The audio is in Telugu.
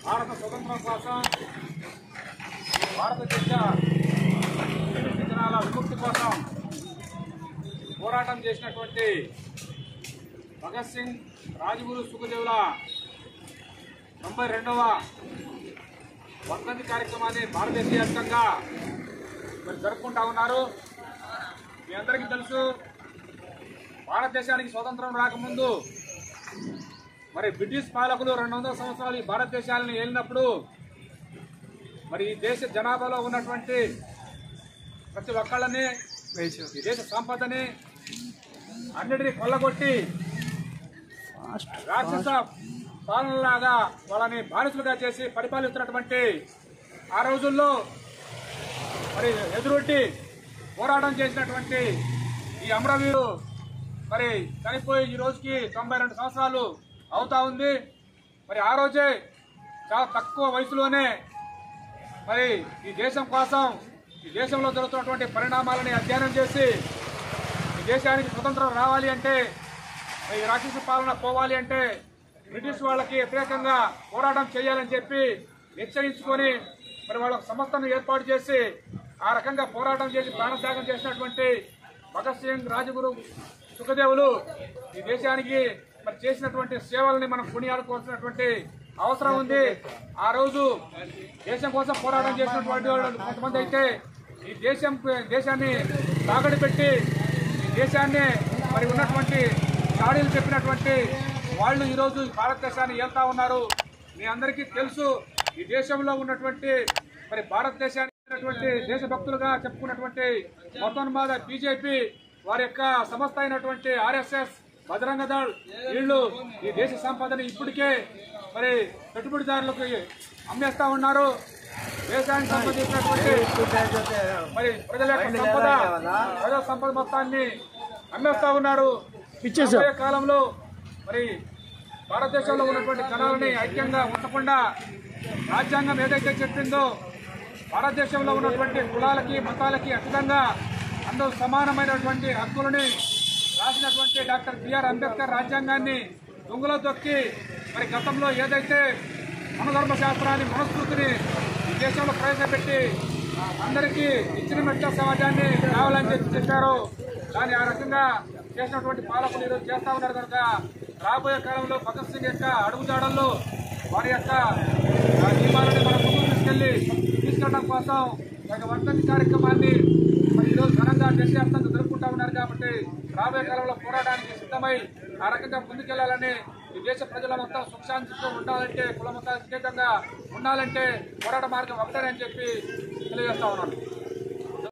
భారత స్వతంత్రం కోసం భారతదేశ విముక్తి జనాల విముక్తి కోసం పోరాటం చేసినటువంటి భగత్ సింగ్ రాజగురు సుఖదేవుల తొంభై రెండవ వర్ధంతి కార్యక్రమాన్ని భారతదేశ వ్యాప్తంగా మరి జరుపుకుంటా ఉన్నారు మీ అందరికీ తెలుసు భారతదేశానికి స్వతంత్రం రాకముందు మరి బ్రిటిష్ పాలకులు రెండు వందల సంవత్సరాలు ఈ భారతదేశాలను ఏలినప్పుడు మరి ఈ దేశ జనాభాలో ఉన్నటువంటి ప్రతి ఒక్కళ్ళని ఈ దేశ సంపదని అన్నిటినీ కొల్లగొట్టి రాక్షస పాలనలాగా వాళ్ళని బానిసలుగా చేసి పరిపాలిస్తున్నటువంటి ఆ రోజుల్లో మరి ఎదురొట్టి పోరాటం చేసినటువంటి ఈ అమరవీరు మరి చనిపోయి ఈ రోజుకి తొంభై రెండు సంవత్సరాలు అవుతా ఉంది మరి ఆ రోజే చాలా తక్కువ వయసులోనే మరి ఈ దేశం కోసం ఈ దేశంలో జరుగుతున్నటువంటి పరిణామాలని అధ్యయనం చేసి ఈ దేశానికి స్వతంత్రం రావాలి అంటే ఈ రాక్షస పాలన పోవాలి అంటే బ్రిటిష్ వాళ్ళకి వ్యతిరేకంగా పోరాటం చేయాలని చెప్పి నిశ్చయించుకొని మరి వాళ్ళ ఒక సంస్థను ఏర్పాటు చేసి ఆ రకంగా పోరాటం చేసి ప్రాణత్యాగం చేసినటువంటి భగత్ సింగ్ రాజగురు సుఖదేవులు ఈ దేశానికి మరి చేసినటువంటి సేవల్ని మనం కొనియాడుకోవాల్సినటువంటి అవసరం ఉంది ఆ రోజు దేశం కోసం పోరాటం చేసినటువంటి వాళ్ళు కొంతమంది అయితే ఈ దేశం దేశాన్ని తాగడి పెట్టి ఈ దేశాన్ని మరి ఉన్నటువంటి చాడీలు చెప్పినటువంటి వాళ్ళు ఈరోజు ఈ భారతదేశాన్ని ఏళ్తా ఉన్నారు మీ అందరికీ తెలుసు ఈ దేశంలో ఉన్నటువంటి మరి భారతదేశానికి ఉన్నటువంటి దేశభక్తులుగా చెప్పుకున్నటువంటి మొత్తన్మాద బీజేపీ వారి యొక్క సంస్థ అయినటువంటి ఆర్ఎస్ఎస్ బజరంగ దళ్ వీళ్ళు ఈ దేశ సంపదని ఇప్పటికే మరి పెట్టుబడిదారులకు అమ్మేస్తా ఉన్నారు దేశానికి సంబంధించినటువంటి మరి ప్రజల యొక్క సంపద ప్రజల సంపద మొత్తాన్ని అమ్మేస్తా ఉన్నారు రాబోయే కాలంలో మరి భారతదేశంలో ఉన్నటువంటి జనాలని ఐక్యంగా ఉంచకుండా రాజ్యాంగం ఏదైతే చెప్పిందో భారతదేశంలో ఉన్నటువంటి కులాలకి మతాలకి అతీతంగా అందరూ సమానమైనటువంటి హక్కులని రాసినటువంటి డాక్టర్ బిఆర్ అంబేద్కర్ రాజ్యాంగాన్ని దొంగలో తొక్కి మరి గతంలో ఏదైతే మనధర్మ శాస్త్రాన్ని మనస్ఫూర్తిని ఈ దేశంలో ప్రవేశపెట్టి అందరికీ ఇచ్చిన మెట్ల సమాజాన్ని కావాలని చెప్పి చెప్పారు దాన్ని ఆ రకంగా చేసినటువంటి పాలకులు ఈరోజు చేస్తా ఉన్నారు కనుక రాబోయే కాలంలో భగత్ సింగ్ యొక్క అడుగుజాడల్లో వారి యొక్క ఆ నియమాలను మనం ముందుకు తీసుకెళ్లి తీసుకెళ్ళడం కోసం ఒక వర్ధంతి కార్యక్రమాన్ని మరి ఈరోజు ఘనంగా దేశవ్యాప్తంగా జరుపుకుంటా ఉన్నారు కాబట్టి రాబోయే కాలంలో పోరాటానికి సిద్ధమై ఆ రకంగా ముందుకెళ్లాలని ఈ దేశ ప్రజల మొత్తం సుఖశాంతితో ఉండాలంటే కుల మతాలకు అతీతంగా ఉండాలంటే పోరాట మార్గం ఒకటేనని చెప్పి తెలియజేస్తా ఉన్నాను